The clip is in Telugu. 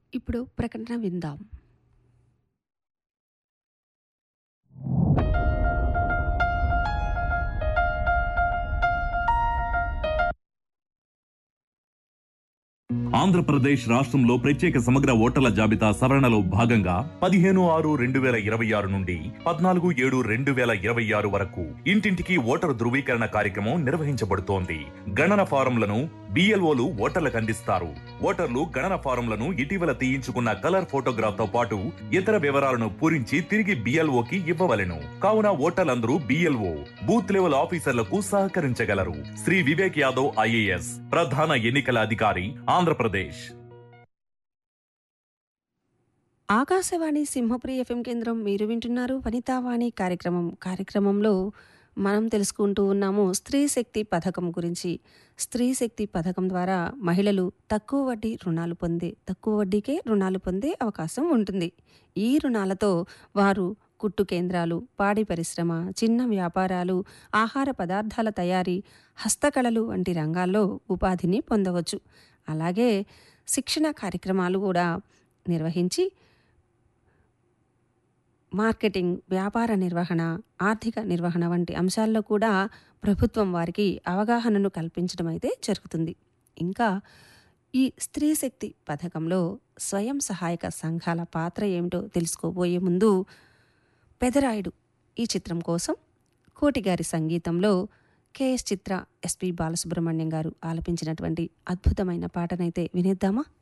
ఇప్పుడు ప్రకటన విందాం ఆంధ్రప్రదేశ్ రాష్ట్రంలో ప్రత్యేక సమగ్ర ఓటర్ల జాబితా సవరణలో భాగంగా పదిహేను ఆరు రెండు వేల ఇరవై ఆరు నుండి పద్నాలుగు ఏడు రెండు వేల ఇరవై ఆరు వరకు ఇంటింటికి ఓటరు ధృవీకరణ కార్యక్రమం నిర్వహించబడుతోంది గణన ఫారంలను బిఎల్ఓలు ఓటర్లకు అందిస్తారు ఓటర్లు గణన ఫారంలను ఇటీవల తీయించుకున్న కలర్ ఫోటోగ్రాఫ్ తో పాటు ఇతర వివరాలను పూరించి తిరిగి బిఎల్ఓకి ఇవ్వవలెను కావున ఓటర్లందరూ బిఎల్ఓ బూత్ లెవెల్ ఆఫీసర్లకు సహకరించగలరు శ్రీ వివేక్ యాదవ్ ఐఏఎస్ ప్రధాన ఎన్నికల అధికారి ఆంధ్రప్రదేశ్ ఆకాశవాణి సింహపురి ఎఫ్ఎం కేంద్రం మీరు వింటున్నారు వనితావాణి కార్యక్రమం కార్యక్రమంలో మనం తెలుసుకుంటూ ఉన్నాము స్త్రీ శక్తి పథకం గురించి స్త్రీ శక్తి పథకం ద్వారా మహిళలు తక్కువ వడ్డీ రుణాలు పొందే తక్కువ వడ్డీకే రుణాలు పొందే అవకాశం ఉంటుంది ఈ రుణాలతో వారు కుట్టు కేంద్రాలు పాడి పరిశ్రమ చిన్న వ్యాపారాలు ఆహార పదార్థాల తయారీ హస్తకళలు వంటి రంగాల్లో ఉపాధిని పొందవచ్చు అలాగే శిక్షణ కార్యక్రమాలు కూడా నిర్వహించి మార్కెటింగ్ వ్యాపార నిర్వహణ ఆర్థిక నిర్వహణ వంటి అంశాల్లో కూడా ప్రభుత్వం వారికి అవగాహనను కల్పించడం అయితే జరుగుతుంది ఇంకా ఈ స్త్రీ శక్తి పథకంలో స్వయం సహాయక సంఘాల పాత్ర ఏమిటో తెలుసుకోబోయే ముందు పెదరాయుడు ఈ చిత్రం కోసం కోటిగారి సంగీతంలో కెఎస్ చిత్ర ఎస్పి బాలసుబ్రహ్మణ్యం గారు ఆలపించినటువంటి అద్భుతమైన పాటనైతే వినేద్దామా